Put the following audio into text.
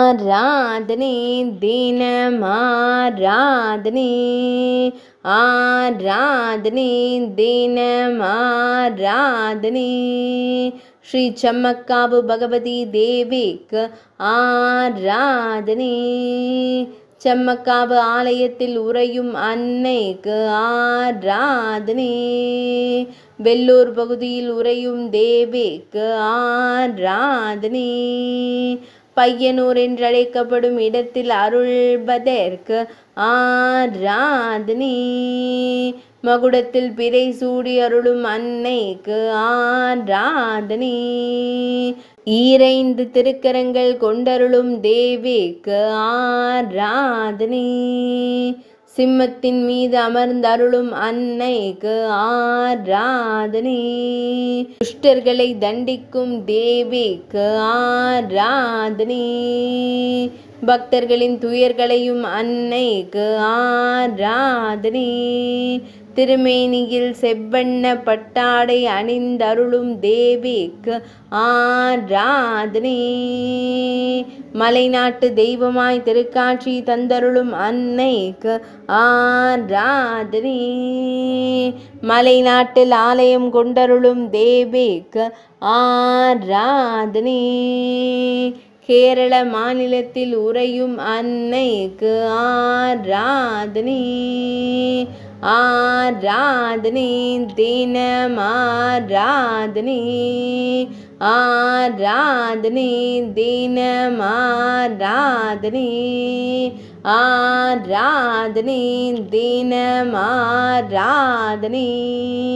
ஆராதனை தினமாராதனை ஆராதனை தினமாராதனை ஸ்ரீ சம்மக்காவு பகவதி தேவிக்கு ஆராதனை செம்மக்காவு ஆலயத்தில் உறையும் அன்னைக்கு ஆராதனை வெள்ளூர் பகுதியில் உறையும் தேவிக்கு ஆராதனை பையனூர் என்றழைக்கப்படும் இடத்தில் அருள்பதற்கு ஆராதனை மகுடத்தில் பிறை சூடி அருளும் அன்னைக்கு ஆராதனை ஈரைந்து திருக்கரங்கள் கொண்டருளும் தேவிக்கு ஆராதனை சிம்மத்தின் மீது அமர்ந்தருளும் அன்னைக்கு ஆராதனை துஷ்டர்களை தண்டிக்கும் தேவிக்கு ஆராதனை பக்தர்களின் துயர்களையும் அன்னைக்கு ஆராதனை திருமேனியில் செவ்வண்ண பட்டாடை அணிந்தருளும் தேவிக்கு ஆராதனை மலைநாட்டு தெய்வமாய் திருக்காட்சி தந்தருளும் அன்னைக்கு ஆராதனை மலைநாட்டில் ஆலயம் கொண்டருளும் தேவிக்கு ஆராதனை கேரள மாநிலத்தில் உறையும் அன்னைக்கு ஆராதனை ஆராதனை தினமாராதனை ஆராதனை தினமாராதனை ஆராதனை தினமாராதனை